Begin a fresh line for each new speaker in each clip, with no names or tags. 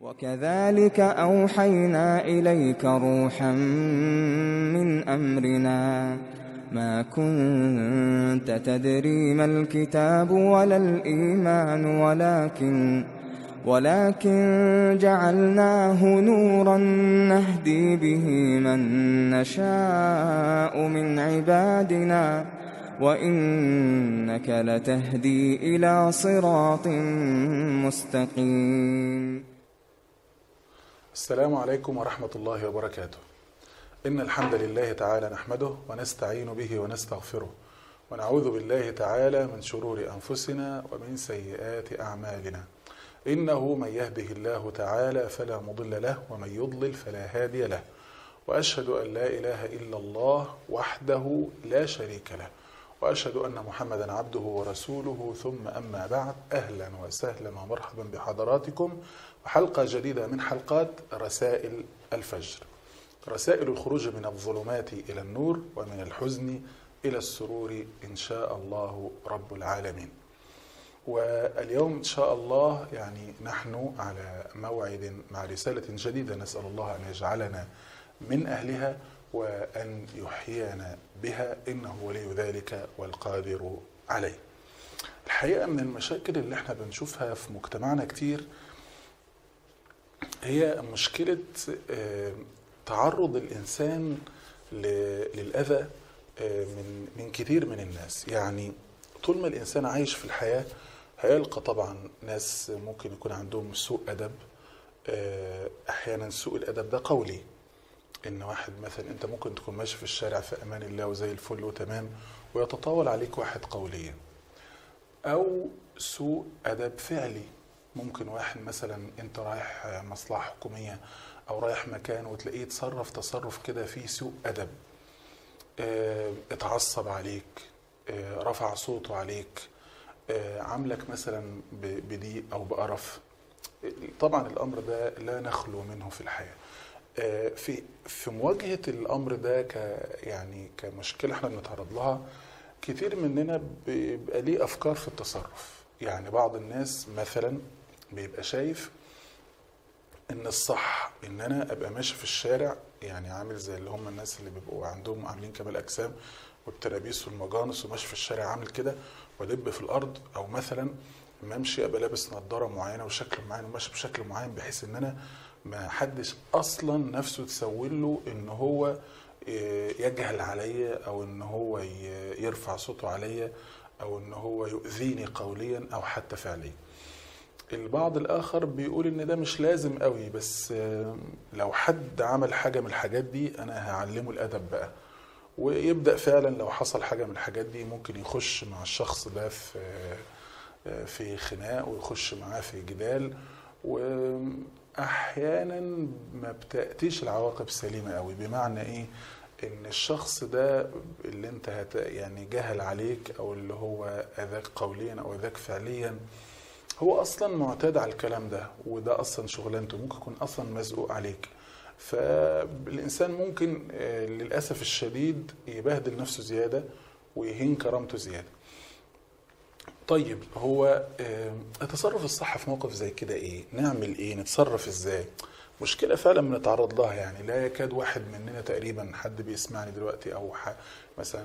وكذلك أوحينا إليك روحا من أمرنا ما كنت تدري ما الكتاب ولا الإيمان ولكن ولكن جعلناه نورا نهدي به من نشاء من عبادنا وإنك لتهدي إلى صراط مستقيم
السلام عليكم ورحمة الله وبركاته إن الحمد لله تعالى نحمده ونستعين به ونستغفره ونعوذ بالله تعالى من شرور أنفسنا ومن سيئات أعمالنا إنه من يهده الله تعالى فلا مضل له ومن يضلل فلا هادي له وأشهد أن لا إله إلا الله وحده لا شريك له وأشهد أن محمدا عبده ورسوله ثم أما بعد أهلا وسهلا ومرحبا بحضراتكم وحلقة جديدة من حلقات رسائل الفجر رسائل الخروج من الظلمات إلى النور ومن الحزن إلى السرور إن شاء الله رب العالمين واليوم إن شاء الله يعني نحن على موعد مع رسالة جديدة نسأل الله أن يجعلنا من أهلها وأن يحيينا بها إنه ولي ذلك والقادر عليه الحقيقة من المشاكل اللي احنا بنشوفها في مجتمعنا كتير هي مشكلة تعرض الإنسان للأذى من من كتير من الناس يعني طول ما الإنسان عايش في الحياة هيلقى طبعا ناس ممكن يكون عندهم سوء أدب أحيانا سوء الأدب ده قولي ان واحد مثلا انت ممكن تكون ماشي في الشارع في امان الله وزي الفل وتمام ويتطاول عليك واحد قوليا او سوء ادب فعلي ممكن واحد مثلا انت رايح مصلحه حكوميه او رايح مكان وتلاقيه يتصرف تصرف كده فيه سوء ادب اه اتعصب عليك اه رفع صوته عليك اه عاملك مثلا بضيق او بقرف طبعا الامر ده لا نخلو منه في الحياه في في مواجهه الامر ده ك يعني كمشكله احنا بنتعرض لها كتير مننا بيبقى ليه افكار في التصرف يعني بعض الناس مثلا بيبقى شايف ان الصح ان انا ابقى ماشي في الشارع يعني عامل زي اللي هم الناس اللي بيبقوا عندهم عاملين كمال اجسام والترابيس والمجانس وماشي في الشارع عامل كده ودب في الارض او مثلا ما امشي ابقى لابس نظاره معينه وشكل معين وماشي بشكل معين بحيث ان انا ما حدش اصلا نفسه تسول له ان هو يجهل عليا او ان هو يرفع صوته عليا او ان هو يؤذيني قوليا او حتى فعليا البعض الاخر بيقول ان ده مش لازم قوي بس لو حد عمل حاجه من الحاجات دي انا هعلمه الادب بقى ويبدا فعلا لو حصل حاجه من الحاجات دي ممكن يخش مع الشخص ده في في خناق ويخش معاه في جدال واحيانا ما بتاتيش العواقب سليمه قوي بمعنى ايه ان الشخص ده اللي انت هت يعني جهل عليك او اللي هو اذاك قوليا او اذاك فعليا هو اصلا معتاد على الكلام ده وده اصلا شغلانته ممكن يكون اصلا مزقوق عليك فالانسان ممكن للاسف الشديد يبهدل نفسه زياده ويهين كرامته زياده طيب هو التصرف الصح في موقف زي كده ايه نعمل ايه نتصرف ازاي مشكله فعلا بنتعرض لها يعني لا يكاد واحد مننا تقريبا حد بيسمعني دلوقتي او مثلا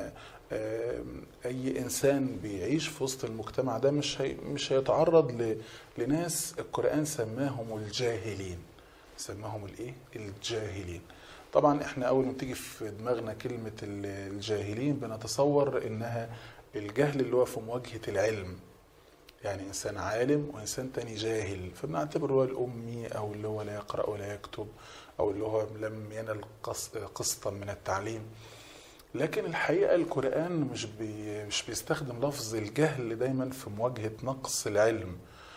اي انسان بيعيش في وسط المجتمع ده مش هي مش هيتعرض لناس القران سماهم الجاهلين سماهم الايه الجاهلين طبعا احنا اول ما تيجي في دماغنا كلمه الجاهلين بنتصور انها الجهل اللي هو في مواجهة العلم يعني إنسان عالم وإنسان تاني جاهل فبنعتبر هو الأمي أو اللي هو لا يقرأ ولا يكتب أو اللي هو لم ينل قسطا من التعليم لكن الحقيقة القرآن مش بي مش بيستخدم لفظ الجهل دايما في مواجهة نقص العلم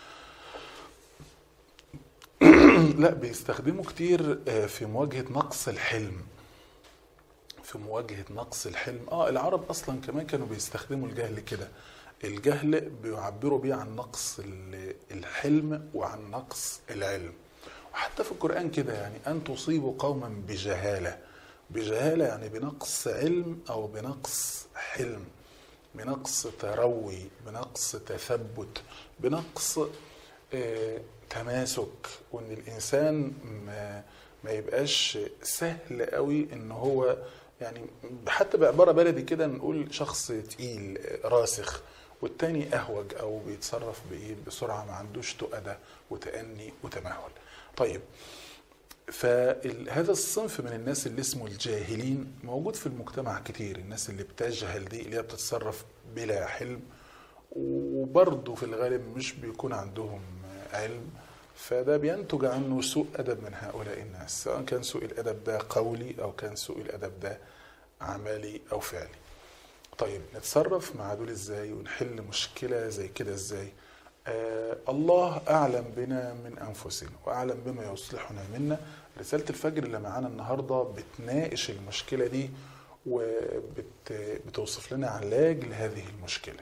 لا بيستخدمه كتير في مواجهة نقص الحلم في مواجهة نقص الحلم اه العرب اصلا كمان كانوا بيستخدموا الجهل كده الجهل بيعبروا بيه عن نقص الحلم وعن نقص العلم وحتى في القرآن كده يعني أن تصيبوا قوما بجهالة بجهالة يعني بنقص علم أو بنقص حلم بنقص تروي بنقص تثبت بنقص آه، تماسك وان الانسان ما ما يبقاش سهل قوي ان هو يعني حتى بعباره بلدي كده نقول شخص تقيل راسخ والتاني اهوج او بيتصرف بايه بسرعه ما عندوش تؤده وتاني وتمهل طيب فهذا الصنف من الناس اللي اسمه الجاهلين موجود في المجتمع كتير الناس اللي بتجهل دي اللي هي بتتصرف بلا حلم وبرضه في الغالب مش بيكون عندهم علم فده بينتج عنه سوء أدب من هؤلاء الناس سواء كان سوء الأدب ده قولي أو كان سوء الأدب ده عملي أو فعلي طيب نتصرف مع دول ازاي ونحل مشكلة زي كده ازاي آه الله أعلم بنا من أنفسنا وأعلم بما يصلحنا منا رسالة الفجر اللي معانا النهاردة بتناقش المشكلة دي وبتوصف لنا علاج لهذه المشكلة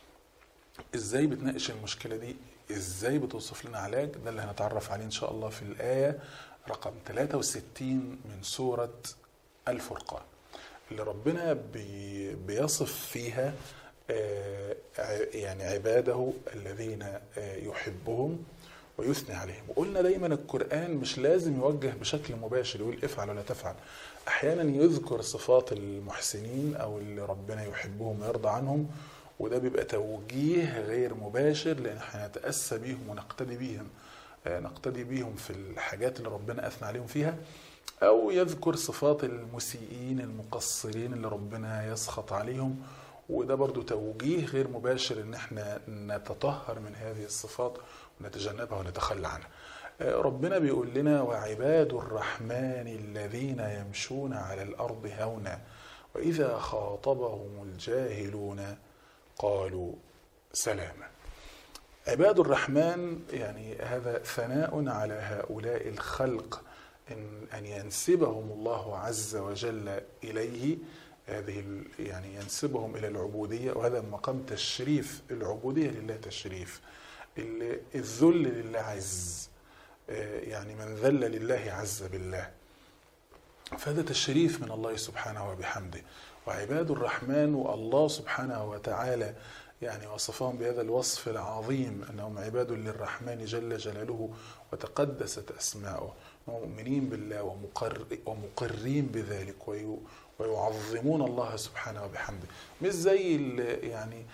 ازاي بتناقش المشكلة دي ازاي بتوصف لنا علاج ده اللي هنتعرف عليه ان شاء الله في الآية رقم 63 من سورة الفرقان اللي ربنا بي بيصف فيها آه يعني عباده الذين آه يحبهم ويثني عليهم وقلنا دايما القرآن مش لازم يوجه بشكل مباشر يقول افعل ولا تفعل احيانا يذكر صفات المحسنين او اللي ربنا يحبهم ويرضى عنهم وده بيبقى توجيه غير مباشر لان احنا نتاسى بيهم ونقتدي بيهم نقتدي بيهم في الحاجات اللي ربنا اثنى عليهم فيها او يذكر صفات المسيئين المقصرين اللي ربنا يسخط عليهم وده برضو توجيه غير مباشر ان احنا نتطهر من هذه الصفات ونتجنبها ونتخلى عنها ربنا بيقول لنا وعباد الرحمن الذين يمشون على الارض هونا واذا خاطبهم الجاهلون قالوا سلاما عباد الرحمن يعني هذا ثناء على هؤلاء الخلق إن أن ينسبهم الله عز وجل إليه هذه يعني ينسبهم إلى العبودية وهذا مقام تشريف العبودية لله تشريف الذل لله عز يعني من ذل لله عز بالله فهذا تشريف من الله سبحانه وبحمده وعباد الرحمن والله سبحانه وتعالى يعني وصفهم بهذا الوصف العظيم انهم عباد للرحمن جل جلاله وتقدست اسماؤه مؤمنين بالله ومقر ومقرين بذلك ويعظمون الله سبحانه وبحمده مش زي يعني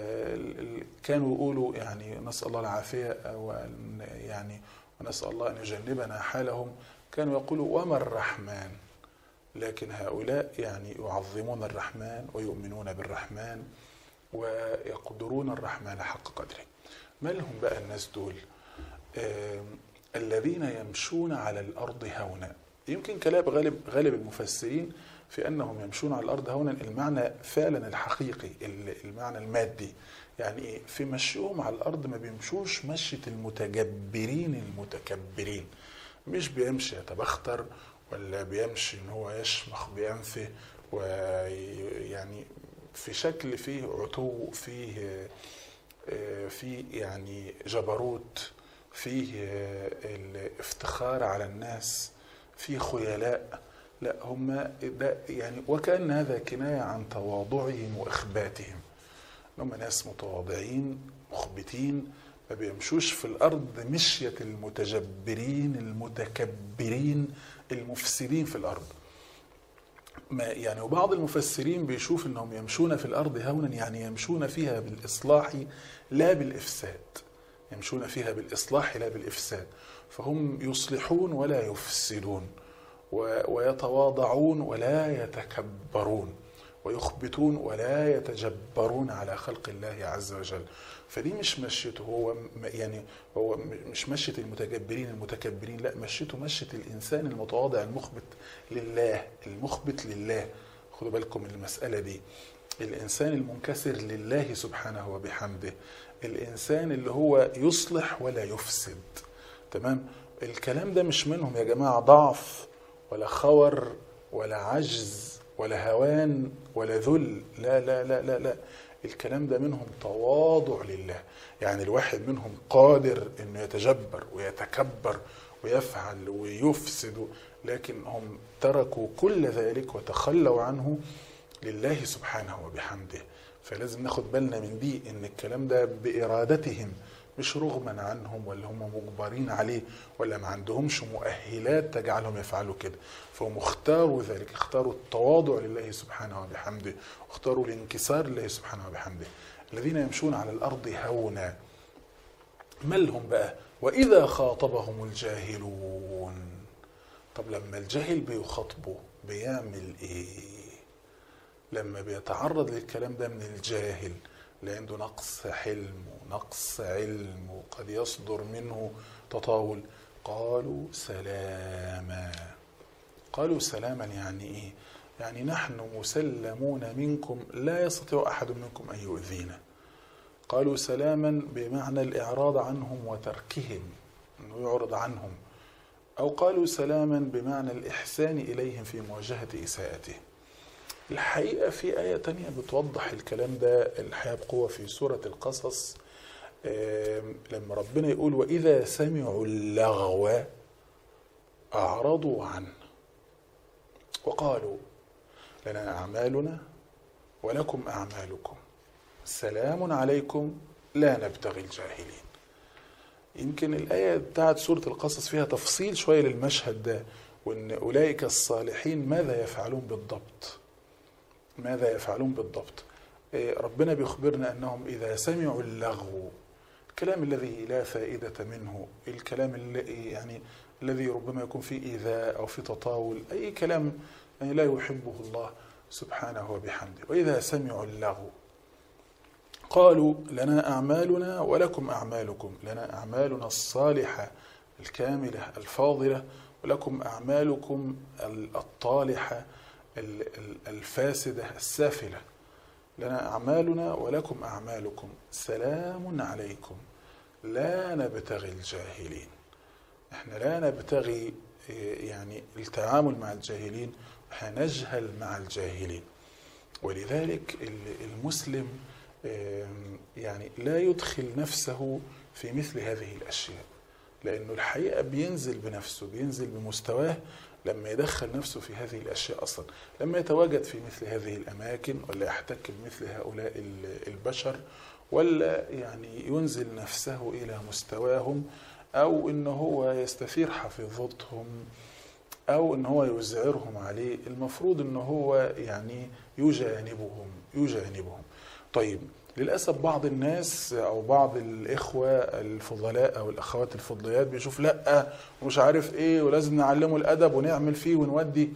كانوا يقولوا يعني نسال الله العافيه يعني ونسال الله ان يجنبنا حالهم كانوا يقولوا وما الرحمن لكن هؤلاء يعني يعظمون الرحمن ويؤمنون بالرحمن ويقدرون الرحمن حق قدره ما لهم بقى الناس دول الذين يمشون على الأرض هونا يمكن كلام غالب غالب المفسرين في أنهم يمشون على الأرض هونا المعنى فعلا الحقيقي المعنى المادي يعني إيه في مشيهم على الأرض ما بيمشوش مشية المتجبرين المتكبرين مش بيمشي يتبختر ولا بيمشي ان هو يشمخ بانفه ويعني في شكل فيه عتو فيه فيه يعني جبروت فيه الافتخار على الناس فيه خيلاء لا هم ده يعني وكأن هذا كناية عن تواضعهم وإخباتهم هم ناس متواضعين مخبتين ما بيمشوش في الأرض مشية المتجبرين المتكبرين المفسدين في الأرض ما يعني وبعض المفسرين بيشوف انهم يمشون في الارض هونا يعني يمشون فيها بالاصلاح لا بالافساد يمشون فيها بالاصلاح لا بالافساد فهم يصلحون ولا يفسدون ويتواضعون ولا يتكبرون ويخبتون ولا يتجبرون على خلق الله عز وجل فدي مش مشيته هو يعني هو مش مشية المتجبرين المتكبرين لا مشيته مشية الإنسان المتواضع المخبت لله المخبت لله خدوا بالكم من المسألة دي الإنسان المنكسر لله سبحانه وبحمده الإنسان اللي هو يصلح ولا يفسد تمام الكلام ده مش منهم يا جماعة ضعف ولا خور ولا عجز ولا هوان ولا ذل لا لا لا لا لا الكلام ده منهم تواضع لله يعني الواحد منهم قادر انه يتجبر ويتكبر ويفعل ويفسد لكن هم تركوا كل ذلك وتخلوا عنه لله سبحانه وبحمده فلازم ناخد بالنا من دي ان الكلام ده بارادتهم مش رغما عنهم ولا هم مجبرين عليه ولا ما عندهمش مؤهلات تجعلهم يفعلوا كده فهم اختاروا ذلك اختاروا التواضع لله سبحانه وبحمده اختاروا الانكسار لله سبحانه وبحمده الذين يمشون على الارض هونا مالهم بقى واذا خاطبهم الجاهلون طب لما الجاهل بيخاطبه بيعمل ايه لما بيتعرض للكلام ده من الجاهل اللي عنده نقص حلم ونقص علم وقد يصدر منه تطاول قالوا سلاما قالوا سلاما يعني ايه يعني نحن مسلمون منكم لا يستطيع احد منكم ان يؤذينا قالوا سلاما بمعنى الاعراض عنهم وتركهم انه يعرض عنهم او قالوا سلاما بمعنى الاحسان اليهم في مواجهه اساءتهم الحقيقة في آية تانية بتوضح الكلام ده الحقيقة بقوة في سورة القصص لما ربنا يقول وإذا سمعوا اللغو أعرضوا عنه وقالوا لنا أعمالنا ولكم أعمالكم سلام عليكم لا نبتغي الجاهلين يمكن الآية بتاعت سورة القصص فيها تفصيل شوية للمشهد ده وإن أولئك الصالحين ماذا يفعلون بالضبط ماذا يفعلون بالضبط ربنا بيخبرنا أنهم إذا سمعوا اللغو الكلام الذي لا فائدة منه الكلام اللي يعني الذي ربما يكون فيه إيذاء أو في تطاول أي كلام يعني لا يحبه الله سبحانه وبحمده وإذا سمعوا اللغو قالوا لنا أعمالنا ولكم أعمالكم لنا أعمالنا الصالحة الكاملة الفاضلة ولكم أعمالكم الطالحة الفاسدة السافلة لنا أعمالنا ولكم أعمالكم سلام عليكم لا نبتغي الجاهلين احنا لا نبتغي يعني التعامل مع الجاهلين احنا نجهل مع الجاهلين ولذلك المسلم يعني لا يدخل نفسه في مثل هذه الأشياء لأنه الحقيقة بينزل بنفسه بينزل بمستواه لما يدخل نفسه في هذه الأشياء أصلا لما يتواجد في مثل هذه الأماكن ولا يحتك بمثل هؤلاء البشر ولا يعني ينزل نفسه إلى مستواهم أو إن هو يستثير حفيظتهم أو إن هو يزعرهم عليه المفروض إن هو يعني يجانبهم يجانبهم طيب للأسف بعض الناس أو بعض الإخوة الفضلاء أو الأخوات الفضليات بيشوف لأ ومش عارف إيه ولازم نعلمه الأدب ونعمل فيه ونودي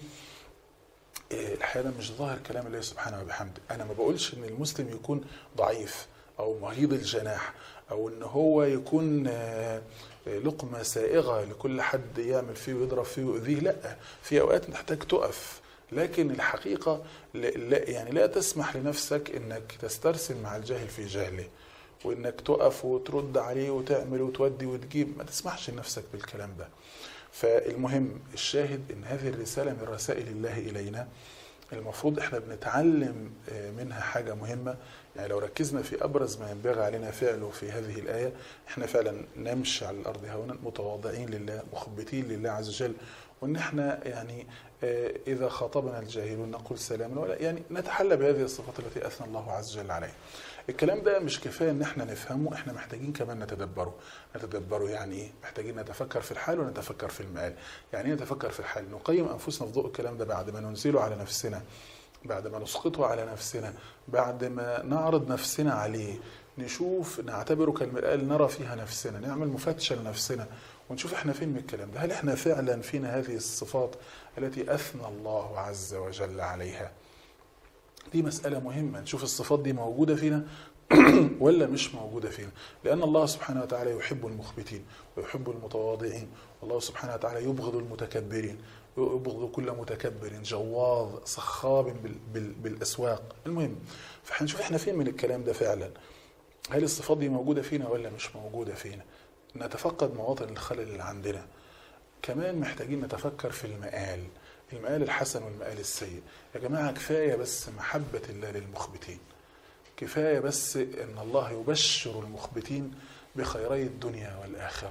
إيه الحقيقة مش ظاهر كلام الله سبحانه وبحمده أنا ما بقولش إن المسلم يكون ضعيف أو مهيض الجناح أو إن هو يكون لقمة سائغة لكل حد يعمل فيه ويضرب فيه ويؤذيه لأ في أوقات محتاج تقف لكن الحقيقة لا يعني لا تسمح لنفسك انك تسترسل مع الجاهل في جهله وانك تقف وترد عليه وتعمل وتودي وتجيب ما تسمحش لنفسك بالكلام ده فالمهم الشاهد ان هذه الرسالة من رسائل الله الينا المفروض احنا بنتعلم منها حاجة مهمة يعني لو ركزنا في ابرز ما ينبغي علينا فعله في هذه الآية احنا فعلا نمشي على الارض هونا متواضعين لله مخبتين لله عز وجل وان احنا يعني اذا خاطبنا الجاهلون نقول سلاما ولا يعني نتحلى بهذه الصفات التي اثنى الله عز وجل عليها. الكلام ده مش كفايه ان احنا نفهمه احنا محتاجين كمان نتدبره. نتدبره يعني ايه؟ محتاجين نتفكر في الحال ونتفكر في المآل. يعني ايه نتفكر في الحال؟ نقيم انفسنا في ضوء الكلام ده بعد ما ننزله على نفسنا. بعد ما نسقطه على نفسنا، بعد ما نعرض نفسنا عليه، نشوف نعتبره كالمرآة نرى فيها نفسنا، نعمل مفتشة لنفسنا، ونشوف احنا فين من الكلام ده هل احنا فعلا فينا هذه الصفات التي أثنى الله عز وجل عليها دي مسألة مهمة نشوف الصفات دي موجودة فينا ولا مش موجودة فينا لأن الله سبحانه وتعالى يحب المخبتين ويحب المتواضعين والله سبحانه وتعالى يبغض المتكبرين يبغض كل متكبر جواظ صخاب بال بال بالأسواق المهم فهنشوف احنا فين من الكلام ده فعلا هل الصفات دي موجودة فينا ولا مش موجودة فينا نتفقد مواطن الخلل اللي عندنا كمان محتاجين نتفكر في المآل المآل الحسن والمآل السيء يا جماعة كفاية بس محبة الله للمخبتين كفاية بس أن الله يبشر المخبتين بخيري الدنيا والآخرة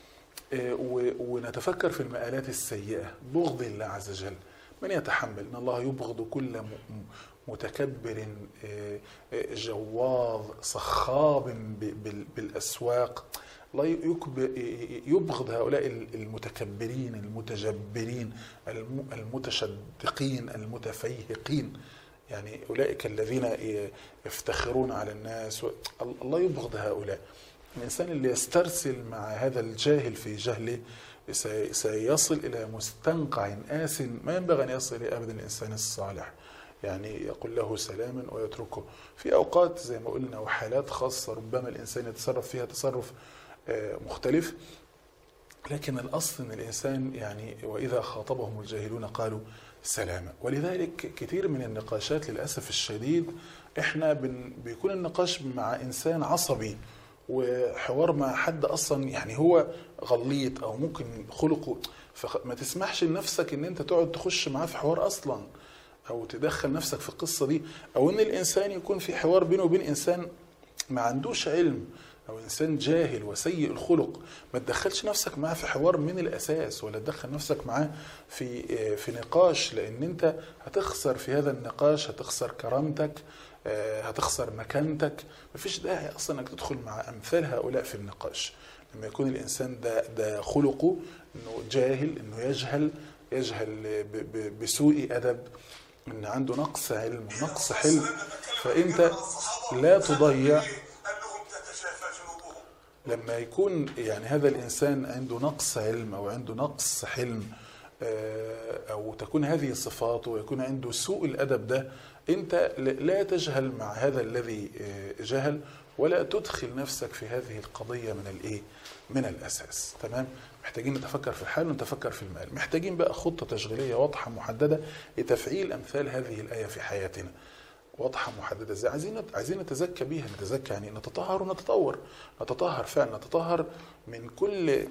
ونتفكر في المآلات السيئة بغض الله عز وجل من يتحمل أن الله يبغض كل متكبر آه، آه، جواظ صخاب ب- بال- بالاسواق الله يكب- يبغض هؤلاء المتكبرين المتجبرين الم- المتشدقين المتفيهقين يعني اولئك الذين يفتخرون على الناس و- الله يبغض هؤلاء الانسان اللي يسترسل مع هذا الجاهل في جهله سي- سيصل الى مستنقع آس ما ينبغي ان يصل اليه ابدا الانسان الصالح يعني يقول له سلاما ويتركه في اوقات زي ما قلنا وحالات خاصه ربما الانسان يتصرف فيها تصرف آه، مختلف لكن الاصل ان الانسان يعني واذا خاطبهم الجاهلون قالوا سلاما ولذلك كثير من النقاشات للاسف الشديد احنا بن بيكون النقاش مع انسان عصبي وحوار مع حد اصلا يعني هو غليط او ممكن خلقه فما تسمحش لنفسك ان انت تقعد تخش معاه في حوار اصلا او تدخل نفسك في القصه دي او ان الانسان يكون في حوار بينه وبين انسان ما عندوش علم او انسان جاهل وسيء الخلق ما تدخلش نفسك معاه في حوار من الاساس ولا تدخل نفسك معاه في في نقاش لان انت هتخسر في هذا النقاش هتخسر كرامتك آه، هتخسر مكانتك مفيش داعي اصلا انك تدخل مع امثال هؤلاء في النقاش لما يكون الانسان ده ده خلقه انه جاهل انه يجهل يجهل ب- ب- بسوء ادب ان عنده نقص علم ونقص حلم فانت لا تضيع
أنهم تتشافى جنوبهم
لما يكون يعني هذا الانسان عنده نقص علم او عنده نقص حلم آه، او تكون هذه صفاته ويكون عنده سوء الادب ده انت ل- لا تجهل مع هذا الذي آه، جهل ولا تدخل نفسك في هذه القضيه من الايه؟ من الاساس تمام؟ محتاجين نتفكر في الحال ونتفكر في المال، محتاجين بقى خطه تشغيليه واضحه محدده لتفعيل امثال هذه الايه في حياتنا. واضحه محدده ازاي عايزين عايزين نتزكى بيها نتزكى يعني نتطهر ونتطور نتطهر فعلا نتطهر من كل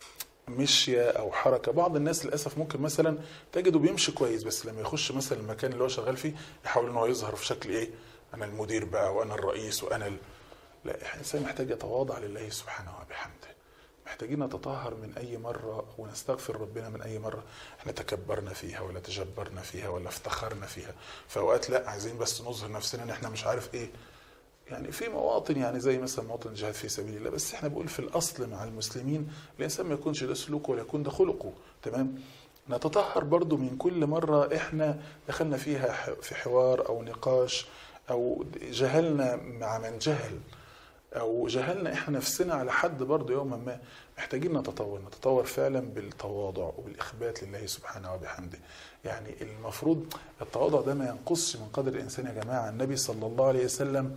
مشية أو حركة بعض الناس للأسف ممكن مثلا تجده بيمشي كويس بس لما يخش مثلا المكان اللي هو شغال فيه يحاول إن هو يظهر في شكل إيه أنا المدير بقى وأنا الرئيس وأنا ال... لا الإنسان محتاج يتواضع لله سبحانه وبحمده محتاجين نتطهر من أي مرة ونستغفر ربنا من أي مرة احنا تكبرنا فيها ولا تجبرنا فيها ولا افتخرنا فيها في أوقات لا عايزين بس نظهر نفسنا إن احنا مش عارف إيه يعني في مواطن يعني زي مثلا مواطن الجهاد في سبيل الله بس احنا بنقول في الاصل مع المسلمين الانسان ما يكونش ده سلوكه ولا يكون ده خلقه تمام نتطهر برضو من كل مرة احنا دخلنا فيها ح- في حوار او نقاش او جهلنا مع من جهل او جهلنا احنا نفسنا على حد برضو يوما ما محتاجين نتطور نتطور فعلا بالتواضع وبالاخبات لله سبحانه وبحمده يعني المفروض التواضع ده ما ينقصش من قدر الانسان يا جماعه النبي صلى الله عليه وسلم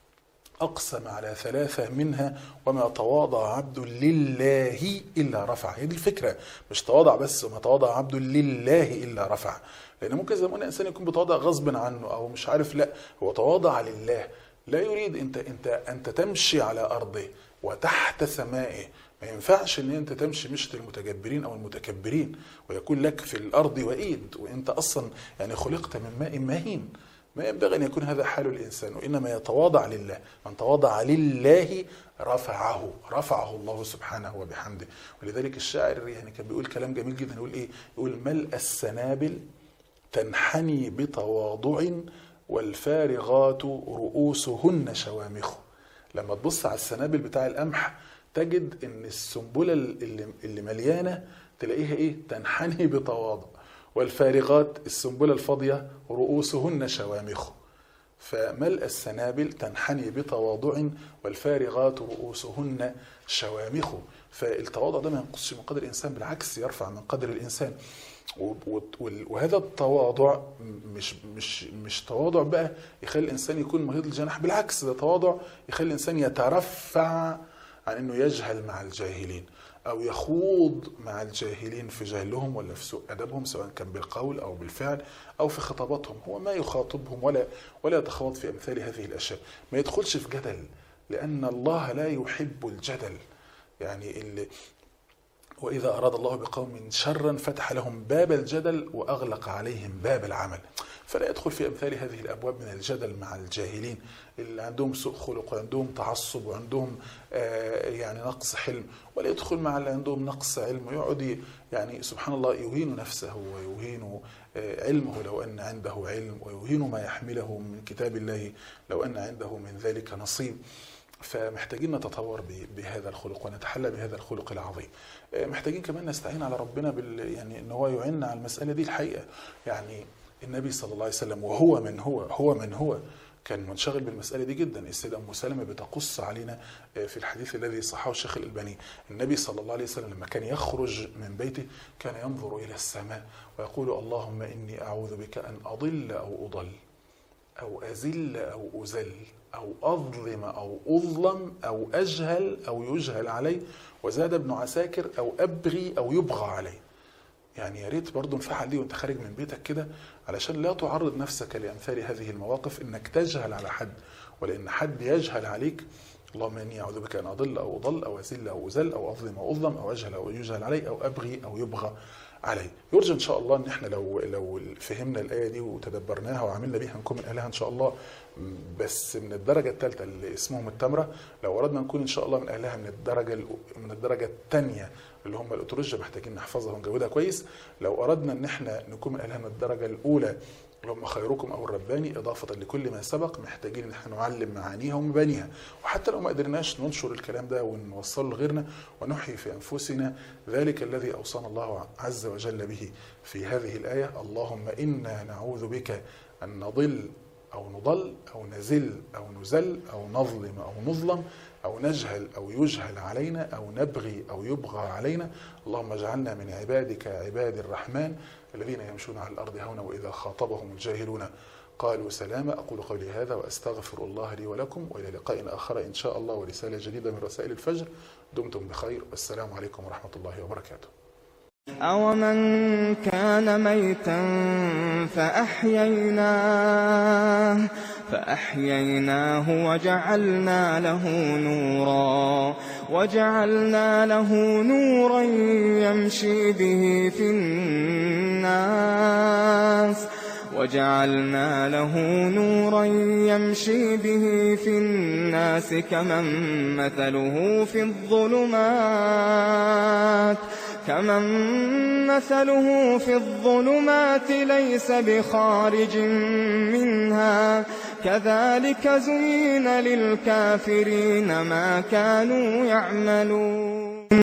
أقسم على ثلاثة منها وما تواضع عبد لله إلا رفع هي دي الفكرة مش تواضع بس وما تواضع عبد لله إلا رفع لأن ممكن زي ما قلنا إنسان يكون بتواضع غصب عنه أو مش عارف لا هو تواضع لله لا يريد أنت أنت أنت تمشي على أرضه وتحت سمائه ما ينفعش ان انت تمشي مشط المتجبرين او المتكبرين ويكون لك في الارض وايد وانت اصلا يعني خلقت من ماء مهين ما ينبغي ان يكون هذا حال الانسان وانما يتواضع لله من تواضع لله رفعه رفعه الله سبحانه وبحمده ولذلك الشاعر يعني كان بيقول كلام جميل جدا يقول ايه يقول ملء السنابل تنحني بتواضع والفارغات رؤوسهن شوامخ لما تبص على السنابل بتاع القمح تجد ان السنبله اللي, اللي مليانه تلاقيها ايه تنحني بتواضع والفارغات السنبله الفاضيه رؤوسهن شوامخ فملء السنابل تنحني بتواضع والفارغات رؤوسهن شوامخ فالتواضع ده ما ينقصش من قدر الانسان بالعكس يرفع من قدر الانسان و- و- وال- وهذا التواضع مش مش مش تواضع بقى يخلي الانسان يكون مهيض الجناح بالعكس ده تواضع يخلي الانسان يترفع عن انه يجهل مع الجاهلين او يخوض مع الجاهلين في جهلهم ولا في سوء ادبهم سواء كان بالقول او بالفعل او في خطاباتهم هو ما يخاطبهم ولا ولا يتخوض في امثال هذه الاشياء ما يدخلش في جدل لان الله لا يحب الجدل يعني اللي وإذا أراد الله بقوم شرا فتح لهم باب الجدل وأغلق عليهم باب العمل فلا يدخل في امثال هذه الابواب من الجدل مع الجاهلين اللي عندهم سوء خلق وعندهم تعصب وعندهم آه، يعني نقص حلم ولا يدخل مع اللي عندهم نقص علم ويقعد ي- يعني سبحان الله يهين نفسه ويهين آه، علمه لو ان عنده علم ويهين ما يحمله من كتاب الله لو ان عنده من ذلك نصيب فمحتاجين نتطور ب- بهذا الخلق ونتحلى بهذا الخلق العظيم آه، محتاجين كمان نستعين على ربنا بال يعني ان هو يعيننا على المساله دي الحقيقه يعني النبي صلى الله عليه وسلم وهو من هو هو من هو كان منشغل بالمسألة دي جدا السيدة أم سلمة بتقص علينا آه، في الحديث الذي صححه الشيخ الألباني النبي صلى الله عليه وسلم لما كان يخرج من بيته كان ينظر إلى السماء ويقول اللهم إني أعوذ بك أن أضل أو أضل أو أزل أو أزل أو أظلم أو أظلم أو أجهل أو يجهل علي وزاد ابن عساكر أو أبغي أو يبغى علي يعني يا ريت برضه نفعل دي وانت خارج من بيتك كده علشان لا تعرض نفسك لامثال هذه المواقف انك تجهل على حد ولان حد يجهل عليك اللهم اني اعوذ بك ان اضل او اضل او ازل او ازل او اظلم او اظلم او اجهل او يجهل علي او ابغي او يبغى علي يرجى ان شاء الله ان احنا لو لو فهمنا الايه دي وتدبرناها وعملنا بيها نكون من اهلها ان شاء الله بس من الدرجه الثالثه اللي اسمهم التمره لو اردنا نكون ان شاء الله من اهلها من الدرجه الأ- من الدرجه الثانيه اللي هم الاتروجه محتاجين نحفظها ونجودها كويس لو اردنا ان احنا نكون من اهلها من الدرجه الاولى اللي هم خيركم او الرباني اضافه لكل ما سبق محتاجين ان احنا نعلم معانيها ومبانيها وحتى لو ما قدرناش ننشر الكلام ده ونوصله لغيرنا ونحيي في انفسنا ذلك الذي اوصانا الله عز وجل به في هذه الايه اللهم انا نعوذ بك ان نضل او نضل او نزل او نزل او نظلم او نظلم او نجهل او يجهل علينا او نبغي او يبغى علينا اللهم اجعلنا من عبادك عباد الرحمن الذين يمشون على الارض هونا واذا خاطبهم الجاهلون قالوا سلاما اقول قولي هذا واستغفر الله لي ولكم والى لقاء اخر ان شاء الله ورساله جديده من رسائل الفجر دمتم بخير والسلام عليكم ورحمه الله وبركاته
أومن كان ميتا فأحييناه فأحييناه وجعلنا له نورا وجعلنا له نورا يمشي به في الناس وجعلنا له نورا يمشي به في الناس كمن مثله في الظلمات كمن مثله في الظلمات ليس بخارج منها كذلك زين للكافرين ما كانوا يعملون